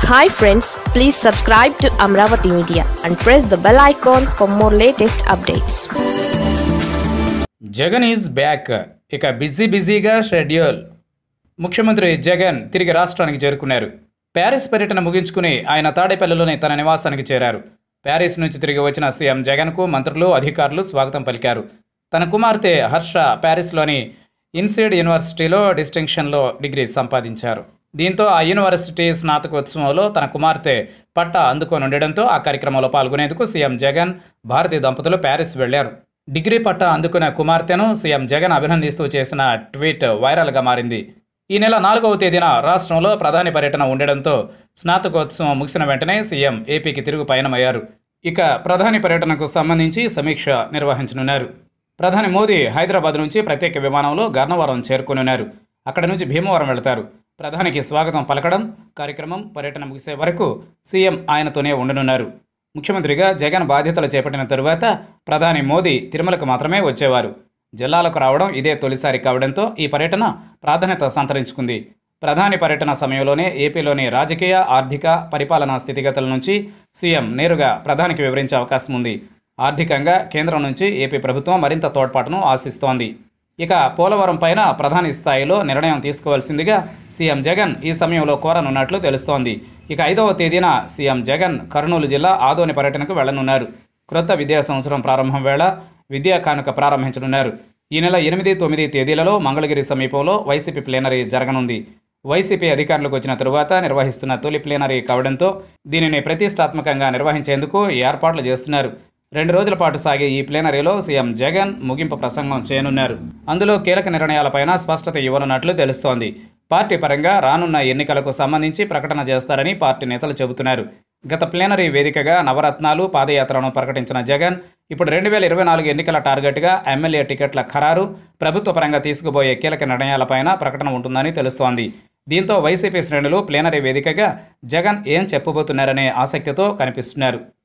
hi friends please subscribe to Amaravati media and press the bell icon for more latest updates Jagan is back ఇక busy బిజీగా schedule ముఖ్యమంత్రి జగన్ తిరిగి రాష్ట్రానికి చేరుకున్నారు Paris పర్యటన ముగించుకుని ఆయన తాడేపల్లిలోని తన నివాసానికి చేరారు ప్యారిస్ నుంచి తిరిగి వచ్చిన సీఎం జగన్కు మంత్రులు అధికారులు స్వాగతం పలికారు తన కుమార్తె హర్ష ప్యారిస్లోని ఇన్సీడ్ యూనివర్సిటీలో డిస్టింక్షన్లో డిగ్రీ సంపాదించారు దీంతో ఆ యూనివర్సిటీ స్నాతకోత్సవంలో తన కుమార్తె పట్టా అందుకొని ఉండడంతో ఆ కార్యక్రమంలో పాల్గొనేందుకు సీఎం జగన్ భారతీయ దంపతులు ప్యారిస్ వెళ్లారు డిగ్రీ పట్టా అందుకున్న కుమార్తెను సీఎం జగన్ అభినందిస్తూ చేసిన ట్వీట్ వైరల్గా మారింది ఈ నెల నాలుగవ తేదీన రాష్ట్రంలో ప్రధాని పర్యటన ఉండడంతో స్నాతకోత్సవం ముగిసిన వెంటనే సీఎం ఏపీకి తిరుగు పయనమయ్యారు ఇక ప్రధాని పర్యటనకు సంబంధించి సమీక్ష నిర్వహించనున్నారు ప్రధాని మోదీ హైదరాబాద్ నుంచి ప్రత్యేక విమానంలో గన్నవరం చేరుకునున్నారు అక్కడ నుంచి భీమవరం వెళతారు ప్రధానికి స్వాగతం పలకడం కార్యక్రమం పర్యటన ముగిసే వరకు సీఎం ఆయనతోనే ఉండనున్నారు ముఖ్యమంత్రిగా జగన్ బాధ్యతలు చేపట్టిన తరువాత ప్రధాని మోదీ తిరుమలకు మాత్రమే వచ్చేవారు జిల్లాలకు రావడం ఇదే తొలిసారి కావడంతో ఈ పర్యటన ప్రాధాన్యత సంతరించుకుంది ప్రధాని పర్యటన సమయంలోనే ఏపీలోని రాజకీయ ఆర్థిక పరిపాలనా స్థితిగతుల నుంచి సీఎం నేరుగా ప్రధానికి వివరించే అవకాశం ఉంది ఆర్థికంగా కేంద్రం నుంచి ఏపీ ప్రభుత్వం మరింత తోడ్పాటును ఆశిస్తోంది ఇక పోలవరం పైన ప్రధాని స్థాయిలో నిర్ణయం తీసుకోవాల్సిందిగా సీఎం జగన్ ఈ సమయంలో కోరనున్నట్లు తెలుస్తోంది ఇక ఐదవ తేదీన సీఎం జగన్ కర్నూలు జిల్లా ఆదోని పర్యటనకు వెళ్లనున్నారు క్రొత్త విద్యా సంవత్సరం ప్రారంభం వేళ విద్యా కానుక ప్రారంభించనున్నారు ఈ నెల ఎనిమిది తొమ్మిది తేదీలలో మంగళగిరి సమీపంలో వైసీపీ ప్లేనరీ జరగనుంది వైసీపీ అధికారులకు వచ్చిన తరువాత నిర్వహిస్తున్న తొలి ప్లేనరీ కావడంతో దీనిని ప్రతిష్టాత్మకంగా నిర్వహించేందుకు ఏర్పాట్లు చేస్తున్నారు రెండు రోజుల పాటు సాగే ఈ ప్లేనరీలో సీఎం జగన్ ముగింపు ప్రసంగం చేయనున్నారు అందులో కీలక నిర్ణయాలపైన స్పష్టత ఇవ్వనున్నట్లు తెలుస్తోంది పార్టీ పరంగా రానున్న ఎన్నికలకు సంబంధించి ప్రకటన చేస్తారని పార్టీ నేతలు చెబుతున్నారు గత ప్లేనరీ వేదికగా నవరత్నాలు పాదయాత్రను ప్రకటించిన జగన్ ఇప్పుడు రెండు వేల ఇరవై నాలుగు ఎన్నికల టార్గెట్గా ఎమ్మెల్యే టికెట్ల ఖరారు ప్రభుత్వ పరంగా తీసుకుపోయే కీలక నిర్ణయాలపైన ప్రకటన ఉంటుందని తెలుస్తోంది దీంతో వైసీపీ శ్రేణులు ప్లేనరీ వేదికగా జగన్ ఏం చెప్పబోతున్నారనే ఆసక్తితో కనిపిస్తున్నారు